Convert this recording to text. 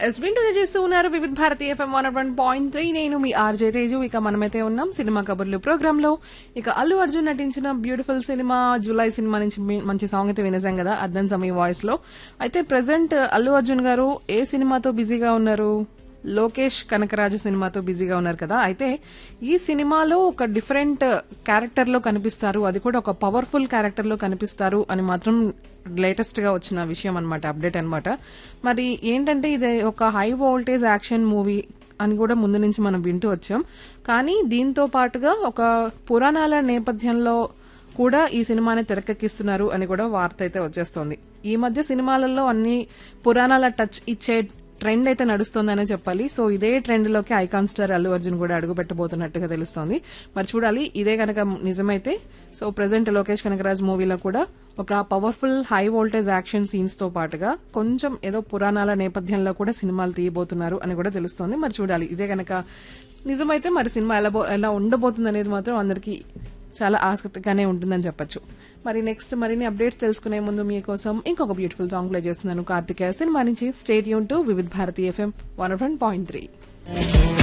yes వింటూ చేస్తూ ఉన్నారు Vividh Bharati FM one one point three నేను మీ ఆర్జే తేజు ఇక మనమైతే ఉన్నాం సినిమా కబుర్లు ప్రోగ్రామ్ లో ఇక అల్లు అర్జున్ నటించిన బ్యూటిఫుల్ సినిమా జూలై సినిమా నుంచి మీ- మంచి సాంగ్ అయితే వినేసాం కదా అద్దం సమయ వాయిస్ లో అయితే ప్రెసెంట్ అల్లు అర్జున్ గారు ఏ సినిమాతో బిజీగా ఉన్నారు లోకేష్ కనకరాజు సినిమాతో బిజీగా ఉన్నారు కదా అయితే ఈ సినిమాలో ఒక డిఫరెంట్ క్యారెక్టర్ లో కనిపిస్తారు అది కూడా ఒక పవర్ఫుల్ క్యారెక్టర్ లో కనిపిస్తారు అని మాత్రం లేటెస్ట్ గా వచ్చిన విషయం అన్నమాట అప్డేట్ అన్నమాట మరి ఏంటంటే ఇది ఒక హై వోల్టేజ్ యాక్షన్ మూవీ అని కూడా ముందు నుంచి మనం వింటూ వచ్చాం కానీ దీంతో పాటుగా ఒక పురాణాల నేపథ్యంలో కూడా ఈ సినిమాని తెరకెక్కిస్తున్నారు అని కూడా వార్త అయితే వచ్చేస్తోంది ఈ మధ్య సినిమాలలో అన్ని పురాణాల టచ్ ఇచ్చే ట్రెండ్ అయితే నడుస్తోందనే చెప్పాలి సో ఇదే ట్రెండ్ లోకి ఐకాన్ స్టార్ అల్లు అర్జున్ కూడా అడుగు పెట్టబోతున్నట్టుగా తెలుస్తోంది మరి చూడాలి ఇదే కనుక నిజమైతే సో ప్రెసెంట్ లోకేష్ కనకరాజ్ మూవీలో కూడా ఒక powerful high voltage action scenes తో పాటుగా కొంచెం ఏదో పురాణాల నేపథ్యంలో కూడా సినిమాలు తీయబోతున్నారు అని కూడా తెలుస్తోంది మరి చూడాలి ఇదే కనుక నిజమైతే మరి సినిమా ఎలా బో- ఎలా ఉండబోతుంది అనేది మాత్రం అందరికీ చాలా ఆసక్తిగానే ఉంటుందని చెప్పొచ్చు మరి నెక్స్ట్ మరిన్ని అప్డేట్స్ తెలుసుకునే ముందు మీకోసం ఇంకొక బ్యూటిఫుల్ సాంగ్ ప్లే చేస్తున్నాను కార్తికేయ సినిమా నుంచి స్టేట్ యూన్ to Vividh Bharati FM one point three